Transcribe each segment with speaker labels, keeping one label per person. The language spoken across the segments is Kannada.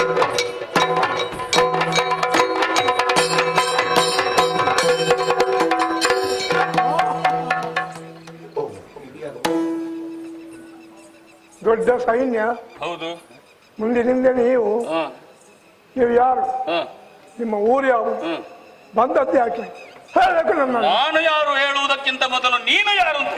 Speaker 1: ದೊಡ್ಡ ಸೈನ್ಯ
Speaker 2: ಹೌದು
Speaker 1: ಮುಂದಿನಿಂದ ನೀವು
Speaker 2: ಹ
Speaker 1: ನೀವು ಯಾರು
Speaker 2: ಹ
Speaker 1: ನಿಮ್ಮ ಊರು ಯಾವುದು
Speaker 2: ಹ್ಮ್
Speaker 1: ಬಂದದ್ದು ಯಾಕೆ ಹೇಳಕ್ಕೆ ನನ್ನ
Speaker 2: ನಾನು ಯಾರು ಹೇಳುವುದಕ್ಕಿಂತ ಮೊದಲು ನೀನು ಯಾರು ಅಂತ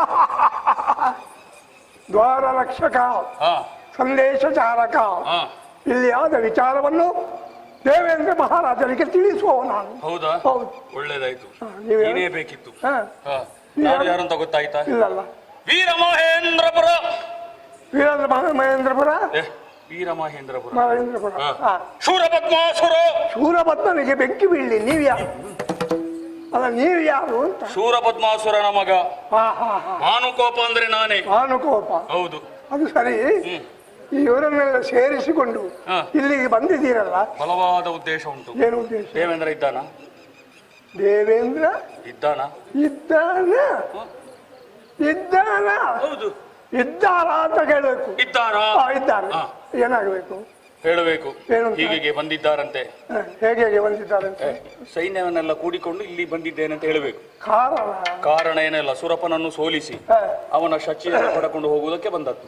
Speaker 1: ದ್ವಾರ ರಕ್ಷಕ
Speaker 2: ಹ
Speaker 1: ಸಂದೇಶ ಚಾರಕ
Speaker 2: ಹ
Speaker 1: ಇಲ್ಲಿ ಆದ ವಿಚಾರವನ್ನು ದೇವೇಂದ್ರ ಮಹಾರಾಜರಿಗೆ ತಿಳಿಸುವ ನಾನು
Speaker 2: ಹೌದಾ
Speaker 1: ಹೌದು
Speaker 2: ಒಳ್ಳೇದಾಯ್ತು
Speaker 1: ಹ, ನೀವು
Speaker 2: ನೀನೇ ಬೇಕಿತ್ತು
Speaker 1: ಹ,
Speaker 2: ಹ ಯಾರು ಯಾರು ಅಂತ ಗೊತ್ತಾಯ್ತಾ
Speaker 1: ಇಲ್ಲಲ್ಲ
Speaker 2: ವೀರ ಮಹೇಂದ್ರಪುರ
Speaker 1: ವೀರೇಂದ್ರ ಮಹ- ಮಹೇಂದ್ರಪುರ
Speaker 2: ಏ, ವೀರ ಮಹೇಂದ್ರಪುರ
Speaker 1: ಮಹೇಂದ್ರಪುರ
Speaker 2: ಹ.
Speaker 1: ಹ.
Speaker 2: ಶೂರಪದ್ಮಾಸುರ
Speaker 1: ಶೂರಭದ್ಮನಿಗೆ ಬೆಂಕಿ ಬೀಳಲಿ ನೀವು ಯಾರು ಅಲ್ಲ ನೀವು ಯಾರು ಅಂತ
Speaker 2: ಶೂರಪದ್ಮಾಸುರನ ಮಗ
Speaker 1: ಹಾ ಹಾ ಹಾ
Speaker 2: ಭಾನುಕೋಪ ಅಂದ್ರೆ ನಾನೇ
Speaker 1: ಭಾನುಕೋಪ
Speaker 2: ಹೌದು
Speaker 1: ಅದು ಸರಿ
Speaker 2: ಹ್ಮ್
Speaker 1: ಈ ಇವರನ್ನೆಲ್ಲ ಸೇರಿಸಿಕೊಂಡು
Speaker 2: ಹ.
Speaker 1: ಇಲ್ಲಿಗೆ ಬಂದಿದ್ದೀರಲ್ಲ
Speaker 2: ಬಲವಾದ ಉದ್ದೇಶ ಉಂಟು
Speaker 1: ಏನು ಉದ್ದೇಶ
Speaker 2: ದೇವೇಂದ್ರ ಇದ್ದಾನ
Speaker 1: ದೇವೇಂದ್ರ
Speaker 2: ಇದ್ದಾನ
Speaker 1: ಇದ್ದಾನ ಇದ್ದಾನ
Speaker 2: ಹೌದು
Speaker 1: ಇದ್ದಾರ ಅಂತ ಕೇಳಬೇಕು
Speaker 2: ಇದ್ದಾರ
Speaker 1: ಆ, ಇದ್ದಾರೆ
Speaker 2: ಹಾ.
Speaker 1: ಏನಾಗಬೇಕು
Speaker 2: ಹೇಳಬೇಕು
Speaker 1: ಏನು ಅಂತ?
Speaker 2: ಹೀಗೆ ಬಂದಿದ್ದಾರಂತೆ
Speaker 1: ಹ, ಹೇಗೆ ಹೇಗೆ ಬಂದಿದ್ದಾರೆ ಅಂತ
Speaker 2: ಏ, ಸೈನ್ಯವನ್ನೆಲ್ಲ ಕೂಡಿಕೊಂಡು ಇಲ್ಲಿ ಬಂದಿದ್ದೇನೆ ಅಂತ ಹೇಳಬೇಕು
Speaker 1: ಕಾರಣ
Speaker 2: ಕಾರಣ ಏನಿಲ್ಲ ಸುರಪನನ್ನು ಸೋಲಿಸಿ
Speaker 1: ಹ,
Speaker 2: ಅವನ ಶಚಿಯನ್ನು ಪಡ್ಕೊಂಡು ಹೋಗುವುದಕ್ಕೆ ಬಂದದ್ದು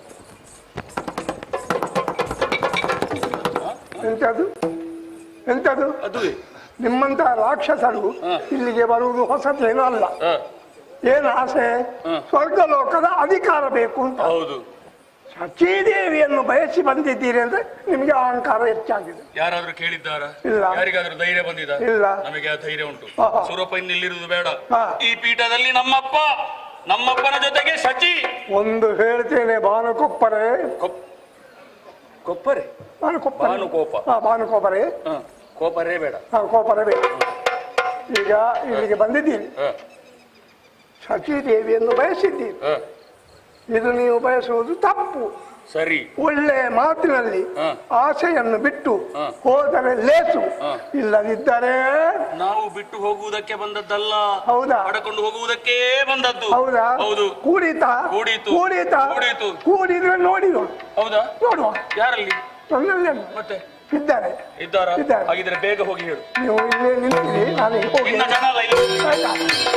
Speaker 1: ಎಂತದು ಎಂತದು
Speaker 2: ಅದುವೇ
Speaker 1: ನಿಮ್ಮಂತ ರಾಕ್ಷಸರು
Speaker 2: ಹ.
Speaker 1: ಇಲ್ಲಿಗೆ ಬರುವುದು ಹೊಸತೇನೂ ಅಲ್ಲ
Speaker 2: ಹ,
Speaker 1: ಏನು ಆಸೆ
Speaker 2: ಹ.
Speaker 1: ಸ್ವರ್ಗಲೋಕದ ಅಧಿಕಾರ ಬೇಕು ಅಂತ
Speaker 2: ಹೌದು
Speaker 1: ಸಚೀದೇವಿಯನ್ನು ಬಯಸಿ ಬಂದಿದ್ದೀರಿ ಅಂದ್ರೆ ನಿಮಗೆ ಅಹಂಕಾರ ಹೆಚ್ಚಾಗಿದೆ
Speaker 2: ಯಾರಾದ್ರೂ ಕೇಳಿದ್ದಾರ
Speaker 1: ಇಲ್ಲ.
Speaker 2: ಯಾರಿಗಾದ್ರೂ ಧೈರ್ಯ ಬಂದಿದ
Speaker 1: ಇಲ್ಲ.
Speaker 2: ನಮಗೆ ಆ ಧೈರ್ಯ ಉಂಟು
Speaker 1: ಹಾ, ಹಾ.
Speaker 2: ಸುರಪ ಇನ್ನಿಲ್ಲಿರುವುದು ಬೇಡ
Speaker 1: ಹಾ.
Speaker 2: ಈ ಪೀಠದಲ್ಲಿ ನಮ್ಮಪ್ಪ ನಮ್ಮಪ್ಪನ ಜೊತೆಗೆ ಶಚಿ
Speaker 1: ಒಂದು ಹೇಳ್ತೇನೆ ಭಾನುಕೊಪ್ಪರೆ
Speaker 2: ಕೊಪ್- ಕೊಪ್ಪರೆ
Speaker 1: ಭಾನುಕೊಪ್ಪರೆ
Speaker 2: ಭಾನುಕೋಪ.
Speaker 1: ಹಾ ಭಾನುಕೋಪರೆ
Speaker 2: ಹ, ಕೋಪರೇ ಬೇಡ
Speaker 1: ಹಾ ಕೋಪರೆ ಬೇಕು ಈಗ ಇಲ್ಲಿಗೆ ಬಂದಿದ್ದೀರಿ
Speaker 2: ಹ,
Speaker 1: ಸಚೀದೇವಿಯನ್ನು ಬಯಸಿದ್ದೀರಿ
Speaker 2: ಹ,
Speaker 1: ಇದು ನೀವು ಬಯಸುವುದು ತಪ್ಪು
Speaker 2: ಸರಿ
Speaker 1: ಒಳ್ಳೆ ಮಾತಿನಲ್ಲಿ
Speaker 2: ಹ.
Speaker 1: ಆಸೆಯನ್ನು ಬಿಟ್ಟು
Speaker 2: ಹ.
Speaker 1: ಹೋದರೆ ಲೇಸು
Speaker 2: ಹ.
Speaker 1: ಇಲ್ಲದಿದ್ದರೆ
Speaker 2: ನಾವು ಬಿಟ್ಟು ಹೋಗುವುದಕ್ಕೆ ಬಂದದ್ದಲ್ಲ
Speaker 1: ಹೌದಾ
Speaker 2: ಪಡ್ಕೊಂಡು ಹೋಗುವುದಕ್ಕೆ ಬಂದದ್ದು
Speaker 1: ಹೌದಾ
Speaker 2: ಹೌದು
Speaker 1: ಕೂಡಿತ
Speaker 2: ಕೂಡಿತು.
Speaker 1: ಕೂಡಿತ
Speaker 2: ಕೂಡಿತು.
Speaker 1: ಕೂಡಿದ್ರೆ ನೋಡಿ
Speaker 2: ಹೌದಾ
Speaker 1: ನೋಡುವ
Speaker 2: ಯಾರಲ್ಲಿ
Speaker 1: ನನ್ನಲ್ಲಿ
Speaker 2: ಮತ್ತೆ
Speaker 1: ಇದ್ದಾರೆ
Speaker 2: ಇದ್ದಾರ
Speaker 1: ಇದ್ದಾರೆ.
Speaker 2: ಹಾಗಿದ್ರೆ ಬೇಗ ಹೋಗಿ ಹೇಳು
Speaker 1: ನೀವು ಇಲ್ಲೇ ನಿಂತಿರಿ ನಾನು ಈಗ ಹೋಗಿ
Speaker 2: ಇನ್ನ ಜನ ಅಲ್ಲ ಇಲ್ಲಿ
Speaker 1: ಆಯ್ತಾ?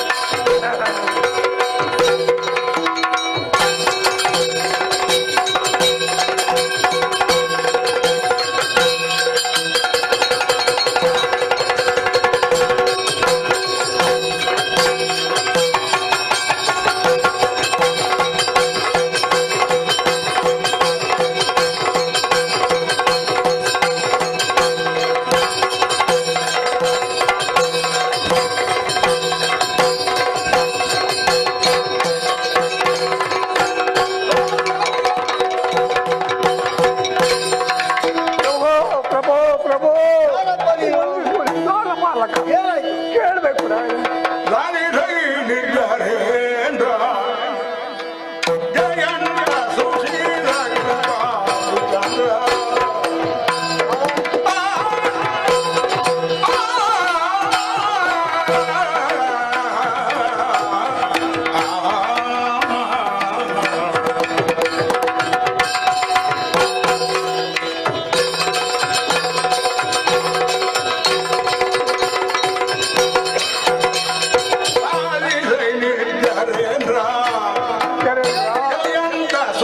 Speaker 1: ಪ್ರಭೋ ಪ್ರಭೋ ಪ್ರಭೋ ದ್ವಾರಪಾಲಕ ಕೇಳ್ಬೇಕು ನಾನು. ಕೇಳಿದ್ರಾ?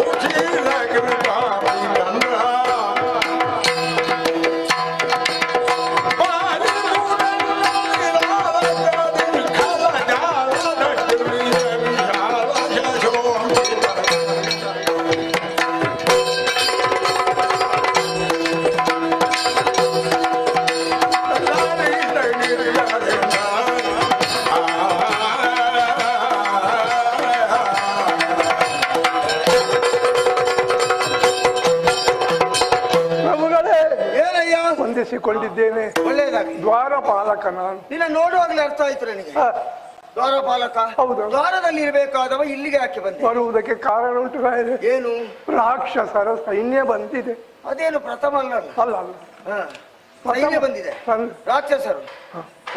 Speaker 1: ಪ್ರಭುಗಳೇ
Speaker 3: ಏನಯ್ಯ
Speaker 1: ಹೊಂದಿಸಿಕೊಂಡಿದ್ದೇನೆ
Speaker 3: ಒಳ್ಳೇದಾಗಿ
Speaker 1: ದ್ವಾರಪಾಲಕ ನಾನು
Speaker 3: ನಿನ್ನ ನೋಡುವಾಗಲೇ ಅರ್ಥ ಆಯ್ತು ನನಗೆ
Speaker 1: ಹ,
Speaker 3: ದ್ವಾರಪಾಲಕ
Speaker 1: ಹೌದು.
Speaker 3: ದ್ವಾರದಲ್ಲಿ ಇರಬೇಕಾದವ ಇಲ್ಲಿಗೆ ಯಾಕೆ ಬಂದೆ
Speaker 1: ಬರುವುದಕ್ಕೆ ಕಾರಣ ಉಂಟು ರಾಯರೇ.
Speaker 3: ಏನು
Speaker 1: ರಾಕ್ಷಸರ ಸೈನ್ಯ ಬಂದಿದೆ
Speaker 3: ಅದೇನು ಪ್ರಥಮ ಅಲ್ಲ
Speaker 1: ಅಲ್ಲ ಅಲ್ಲ
Speaker 3: ಹ. ಸೈನ್ಯ ಬಂದಿದೆ
Speaker 1: ಬಂದ್-
Speaker 3: ರಾಕ್ಷಸರು ಹ.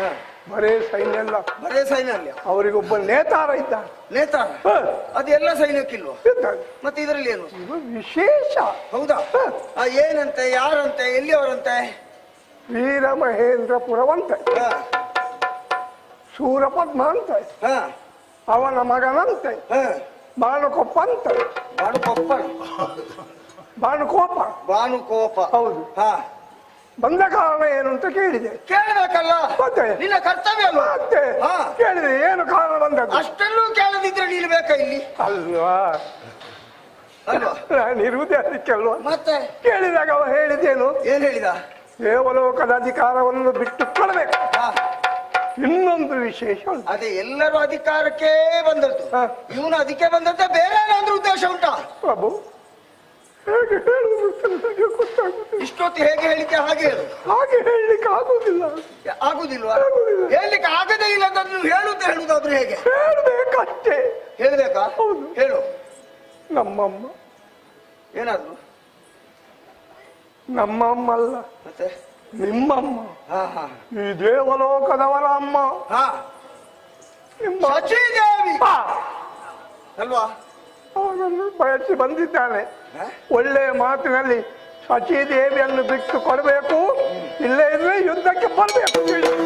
Speaker 1: ಬರೇ ಸೈನ್ಯ ಅಲ್ಲ
Speaker 3: ಬರೇ ಸೈನ್ಯ
Speaker 1: ಅವರಿಗೊಬ್ಬ ನೇತಾರ ಇದ್ದಾನೆ
Speaker 3: ನೇತಾರ
Speaker 1: ಹ,
Speaker 3: ಅದು ಎಲ್ಲ ಸೈನ್ಯಕ್ಕಿಲ್ವಾ
Speaker 1: ಇದ್ದಾನೆ.
Speaker 3: ಮತ್ತೆ ಇದರಲ್ಲಿ ಏನು
Speaker 1: ಇದು ವಿಶೇಷ
Speaker 3: ಹೌದಾ ಆ, ಏನಂತೆ ಯಾರಂತೆ ಎಲ್ಲಿಯವರಂತೆ
Speaker 1: ವೀರ ಮಹೇಂದ್ರಪುರವಂತ
Speaker 3: ಹ,
Speaker 1: ಸೂರಪದ್ಮ ಅಂತ
Speaker 3: ಹ,
Speaker 1: ಅವನ ಮಗನಂತೆ
Speaker 3: ಹ.
Speaker 1: ಬಾಣುಕೊಪ್ಪ ಅಂತ
Speaker 3: ಬಾಣುಕೊಪ್ಪ
Speaker 1: ಬಾಣುಕೋಪ
Speaker 3: ಬಾನುಕೋಪ
Speaker 1: ಹೌದು
Speaker 3: ಹಾ
Speaker 1: ಬಂದ ಕಾರಣ ಏನು ಅಂತ ಕೇಳಿದೆ
Speaker 3: ಕೇಳಬೇಕಲ್ಲ
Speaker 1: ಮತ್ತೆ
Speaker 3: ನಿನ್ನ ಕರ್ತವ್ಯ ಅಲ್ವಾ
Speaker 1: ಮತ್ತೆ
Speaker 3: ಹಾ.
Speaker 1: ಕೇಳಿದೆ ಏನು ಕಾರಣ ಬಂದದ್ದು
Speaker 3: ಅಷ್ಟೆಲ್ಲೂ ಕೇಳದಿದ್ರೆ ನಿಲ್ಬೇಕಾ ಇಲ್ಲಿ
Speaker 1: ಅಲ್ವಾ
Speaker 3: ಅಲ್ವಾ
Speaker 1: ನಾನು ಇರುವುದೇ ಅದಕ್ಕೆಲ್ವಾ
Speaker 3: ಮತ್ತೆ
Speaker 1: ಕೇಳಿದಾಗ ಅವ ಹೇಳಿದ್ದೇನು
Speaker 3: ಏನ್ ಹೇಳಿದ
Speaker 1: ದೇವಲೋಕದ ಅಧಿಕಾರವನ್ನು ಬಿಟ್ಟು ಕೊಡಬೇಕು
Speaker 3: ಹಾ,
Speaker 1: ಇನ್ನೊಂದು ವಿಶೇಷ ಉಂಟು.
Speaker 3: ಅದೇ ಎಲ್ಲರೂ ಅಧಿಕಾರಕ್ಕೆ ಬಂದದ್ದು
Speaker 1: ಹಾ.
Speaker 3: ಇವನು ಅದಕ್ಕೆ ಬಂದದ್ದೇ ಬೇರೆ ಏನಾದ್ರೂ ಉದ್ದೇಶ ಉಂಟಾ
Speaker 1: ಪ್ರಭು ಹೇಗೆ ಹೇಳುವುದು ಅಂತ ನನಗೆ ಗೊತ್ತಾಗುದಿಲ್ಲ
Speaker 3: ಇಷ್ಟೊತ್ತು ಹೇಗೆ ಹೇಳಿಕೆ ಹಾಗೆ ಹೇಳು
Speaker 1: ಹಾಗೆ ಹೇಳಲಿಕ್ಕೆ ಆಗುದಿಲ್ಲ
Speaker 3: ಆಗುದಿಲ್ವಾ
Speaker 1: ಆಗುದಿಲ್ಲ.
Speaker 3: ಹೇಳಲಿಕ್ಕೆ ಆಗದೇ ಇಲ್ಲ ಅಂತ ನೀವು ಹೇಳುತ್ತ ಹೇಳುದಾದ್ರೂ ಹೇಗೆ
Speaker 1: ಹೇಳ್ಬೇಕಷ್ಟೇ
Speaker 3: ಹೇಳ್ಬೇಕಾ
Speaker 1: ಹೌದು.
Speaker 3: ಹೇಳು
Speaker 1: ನಮ್ಮಮ್ಮ
Speaker 3: ಏನಾದ್ರು
Speaker 1: ನಮ್ಮಮ್ಮ ಅಲ್ಲ
Speaker 3: ಮತ್ತೆ
Speaker 1: ನಿಮ್ಮಮ್ಮ
Speaker 3: ಹಾ ಹಾ
Speaker 1: ಈ ದೇವಲೋಕದವರ ಅಮ್ಮ
Speaker 3: ಹಾ
Speaker 1: ನಿಮ್ಮ
Speaker 3: ಸಚಿದೇವಿ
Speaker 1: ಅಪ್ಪ
Speaker 3: ಅಲ್ವಾ
Speaker 1: ಅವನನ್ನು ಬಯಸಿ ಬಂದಿದ್ದಾನೆ
Speaker 3: ಹಾ?
Speaker 1: ಒಳ್ಳೆಯ ಮಾತಿನಲ್ಲಿ ಸಚಿದೇವಿಯನ್ನು ಬಿಟ್ಟು ಕೊಡಬೇಕು ಇಲ್ಲೇ ಇದ್ರೆ ಯುದ್ಧಕ್ಕೆ ಬರಬೇಕು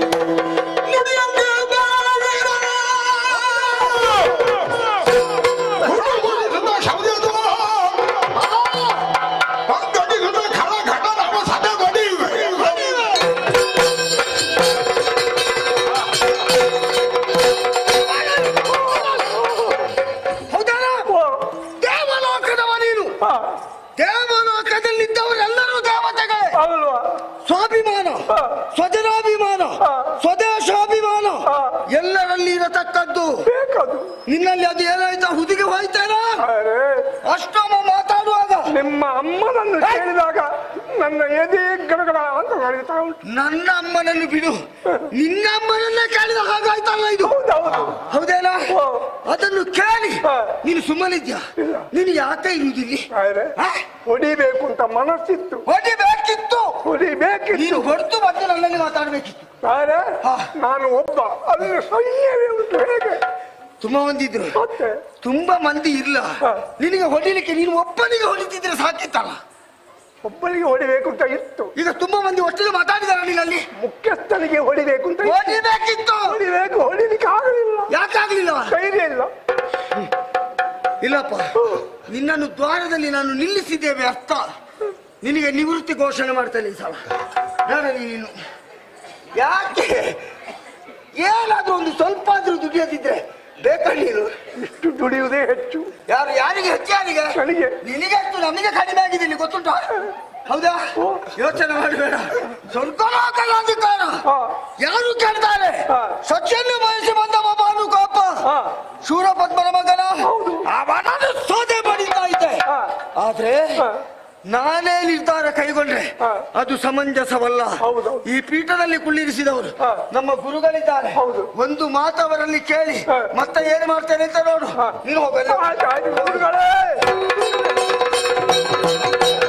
Speaker 3: ಹೌದಾ ದೇವಲೋಕದವ ನೀನು ದೇವಲೋಕದಲ್ಲಿದ್ದವರೆಲ್ಲರೂ ದೇವತೆಗಳೇ
Speaker 1: ಅಲ್ವಾ
Speaker 3: ಸ್ವಾಭಿಮಾನ
Speaker 1: ಹಾ.
Speaker 3: ಸ್ವಜನಾಭಿಮಾನ
Speaker 1: ಹಾ.
Speaker 3: ಸ್ವದೇಶಾಭಿಮಾನ
Speaker 1: ಹಾ.
Speaker 3: ಎಲ್ಲರಲ್ಲಿ ಇರತಕ್ಕದ್ದು
Speaker 1: ಬೇಕದು
Speaker 3: ನಿನ್ನಲ್ಲಿ ಅದು ಏನಾಯ್ತಾ ಹುದುಗಿ ಹೋಯ್ತೇನ
Speaker 1: ಅರೆ
Speaker 3: ಅಷ್ಟಮ ಮಾತಾಡುವಾಗ
Speaker 1: ನಿಮ್ಮ ಅಮ್ಮನನ್ನು ಕೇಳಿದಾಗ ನನ್ನ ಎದೆ ಗಡಗಡ ಅಂತ ನಡೀತಾ ಉಂಟು
Speaker 3: ನನ್ನ ಅಮ್ಮನನ್ನು ಬಿಡು ನಿನ್ನ ಅಮ್ಮನನ್ನೇ ಕೇಳಿದ ಹಾಗಾಯ್ತಲ್ಲ ಇದು
Speaker 1: ಹೌದೌದು
Speaker 3: ಹೌದೇನಾ
Speaker 1: ಹೋ.
Speaker 3: ಅದನ್ನು ಕೇಳಿ
Speaker 1: ಹಾ.
Speaker 3: ನೀನು ಸುಮ್ಮನಿದ್ಯಾ
Speaker 1: ಇಲ್ಲ.
Speaker 3: ನೀನು ಯಾಕೆ ಇರುವುದಿಲ್ಲಿ
Speaker 1: ಅರೆ
Speaker 3: ಹಾ?
Speaker 1: ಹೊಡಿಬೇಕು ಅಂತ ಮನಸ್ಸಿತ್ತು
Speaker 3: ಹೊಡಿಬೇಕಿತ್ತು
Speaker 1: ಹೊಡಿಬೇಕಿತ್ತು
Speaker 3: ನೀನು ಹೊರತು ಬಂದು ನನ್ನಲ್ಲಿ ಮಾತಾಡ್ಬೇಕಿತ್ತು
Speaker 1: ಆದ್ರೆ
Speaker 3: ಹಾ.
Speaker 1: ನಾನು ಒಬ್ಬ ಅಲ್ಲಿ ಸೈನ್ಯವೇ ಉಂಟು ಹೇಗೆ
Speaker 3: ತುಂಬಾ ಮಂದಿದ್ರು
Speaker 1: ಮತ್ತೆ
Speaker 3: ತುಂಬಾ ಮಂದಿ ಇಲ್ಲ
Speaker 1: ಹಾ.
Speaker 3: ನಿನಗೆ ಹೊಡಿಲಿಕ್ಕೆ ನೀನು ಒಬ್ಬನಿಗೆ ಹೊಡಿತಿದ್ರೆ ಸಾಕಿತ್ತಲ್ಲ
Speaker 1: ಒಬ್ಬನಿಗೆ ಹೊಡಿಬೇಕು ಅಂತ ಇತ್ತು
Speaker 3: ಈಗ ತುಂಬಾ ಮಂದಿ ಒಟ್ಟಿಗೆ ಮಾತಾಡಿದಾರ ನೀನಲ್ಲಿ
Speaker 1: ಮುಖ್ಯಸ್ಥನಿಗೆ ಹೊಡಿಬೇಕು ಅಂತ ಇತ್ತು.
Speaker 3: ಹೊಡಿಬೇಕಿತ್ತು
Speaker 1: ಹೊಡಿಬೇಕು ಹೊಡಿಲಿಕ್ಕೆ ಆಗಲಿಲ್ಲ
Speaker 3: ಯಾಕಾಗ್ಲಿಲ್ಲ
Speaker 1: ಧೈರ್ಯ ಇಲ್ಲ
Speaker 3: ಇಲ್ಲಪ್ಪ ನಿನ್ನನ್ನು ದ್ವಾರದಲ್ಲಿ ನಾನು ನಿಲ್ಲಿಸಿದ್ದೇವೆ ಅರ್ಥ ನಿನಗೆ ನಿವೃತ್ತಿ ಘೋಷಣೆ ಮಾಡ್ತೇನೆ ಈ ಸಲ ಬೇಡ ನೀನು ಯಾಕೆ ಏನಾದ್ರೂ ಒಂದು ಸ್ವಲ್ಪ ಆದ್ರೂ ದುಡಿಯೋದಿದ್ರೆ ಬೇಕಾ ನೀನು
Speaker 1: ಇಷ್ಟು ದುಡಿಯುವುದೇ ಹೆಚ್ಚು
Speaker 3: ಯಾರು ಯಾರಿಗೆ ಹೆಚ್ಚು ಯಾರಿಗೆ
Speaker 1: ನನಗೆ.
Speaker 3: ನಿನಗೆ ಹೆಚ್ಚು ನಮಗೆ ಕಡಿಮೆ ಆಗಿದೆ ಇಲ್ಲಿ ಗೊತ್ತುಂಟ ಹೌದಾ ಯೋಚನೆ ಮಾಡಬೇಡ ಸ್ವಲ್ಪ ಅಧಿಕಾರ
Speaker 1: ಹಾ.
Speaker 3: ಯಾರು ಕೇಳ್ತಾರೆ
Speaker 1: ಹಾ.
Speaker 3: ಸಚಿಯನ್ನು ಬಯಸಿ ಬಂದ ಬಾಬಾನು ಕೋಪ
Speaker 1: ಹಾ.
Speaker 3: ಶೂರಪದ್ಮನ ಮಗನ
Speaker 1: ಹೌದು.
Speaker 3: ಅವನನ್ನು ಸೋದೆ ಮಾಡಿತಾ ಇದ್ದೆ
Speaker 1: ಹಾ.
Speaker 3: ಆದ್ರೆ
Speaker 1: ಹಾ.
Speaker 3: ನಾನೇ ನಿರ್ಧಾರ ಕೈಗೊಂಡ್ರೆ
Speaker 1: ಹಾ.
Speaker 3: ಅದು ಸಮಂಜಸವಲ್ಲ
Speaker 1: ಹೌದು.
Speaker 3: ಈ ಪೀಠದಲ್ಲಿ ಕುಳ್ಳಿರಿಸಿದವರು
Speaker 1: ಹಾ.
Speaker 3: ನಮ್ಮ ಗುರುಗಳಿದ್ದಾರೆ
Speaker 1: ಹೌದು.
Speaker 3: ಒಂದು ಮಾತವರಲ್ಲಿ ಕೇಳಿ
Speaker 1: ಹಾ.
Speaker 3: ಮತ್ತೆ ಏನು ಮಾಡ್ತೇನೆ ಅಂತ ನೋಡು
Speaker 1: ಹಾ.
Speaker 3: ನೀನು ಹೋಗಲ್ಲ
Speaker 1: ಆಯ್ತು, ಆಯ್ತು, ಗುರುಗಳೇ